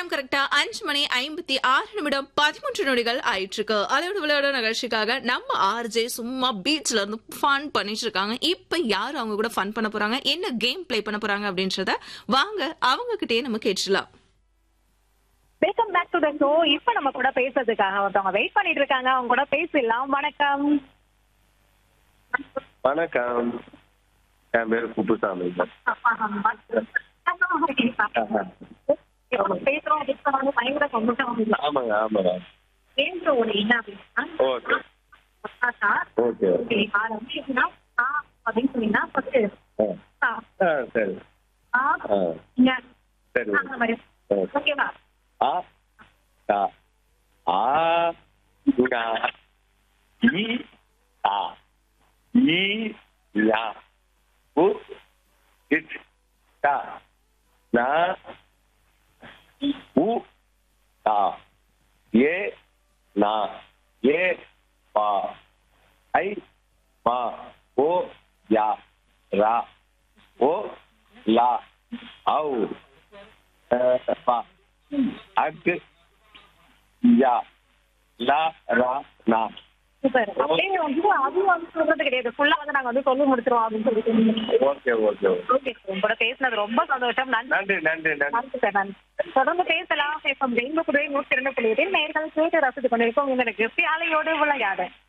நேரம் கரெக்டா அஞ்சு மணி ஐம்பத்தி ஆறு நிமிடம் பதிமூன்று நொடிகள் ஆயிட்டு இருக்கு அதோட விளையாட நிகழ்ச்சிக்காக நம்ம ஆர்ஜே சும்மா பீச்ல இருந்து ஃபன் பண்ணிட்டு இருக்காங்க இப்ப யாரு அவங்க கூட ஃபன் பண்ண போறாங்க என்ன கேம் ப்ளே பண்ண போறாங்க அப்படின்றத வாங்க அவங்க கிட்டயே நம்ம கேட்டுலாம் welcome back to the show இப்ப நம்ம கூட பேசுறதுக்காக ஒருத்தவங்க வெயிட் பண்ணிட்டு இருக்காங்க அவங்க கூட பேசிடலாம் வணக்கம் வணக்கம் என் பேர் குப்புசாமி பேசுறோம் பேசுறோம் பயங்கர சந்தோஷம் ஆமாங்க ஆமாங்க பேசுற ஒரு என்ன அப்படின்னா ஓகே பத்தாக்கா, ஓகே ஓகே, ஆரம்பிச்சுன்னா, ஆ அப்படின்னு சொன்னீங்கன்னா first ஆ ஆ, ஆ சரி ஆ, ஆ இங்க, சரி அந்த மாதிரி. ஓகே ஓகேவா ஆ தா ஆ நா இ தா இ யா உ இட் தா நா உ தா ஏ நா ஏ பா ஐ மா ஓ யா ரா ஓ லா ஔ அ, பா அக்கு யா லா ரா நா சூப்பர் அப்படியே வந்து அது வந்து சொல்றது கிடையாது ஃபுல்லா வந்து நாங்க வந்து சொல்லி முடிச்சிருவோம் அப்படின்னு சொல்லிட்டு ஓகே ஓகே ஓகே ஓகே உங்களோட பேசுனது ரொம்ப சந்தோஷம் நன்றி நன்றி நன்றி நன்றி நன்றி சார் நன்றி தொடர்ந்து பேசலாம் பேசும் ரெயின்போ புதுவை நூற்றி இரண்டு புள்ளி நேர்கள் கேட்டு ரசித்து கொண்டிருக்கோம் உங்களுக்கு பியாலையோடு விளையாட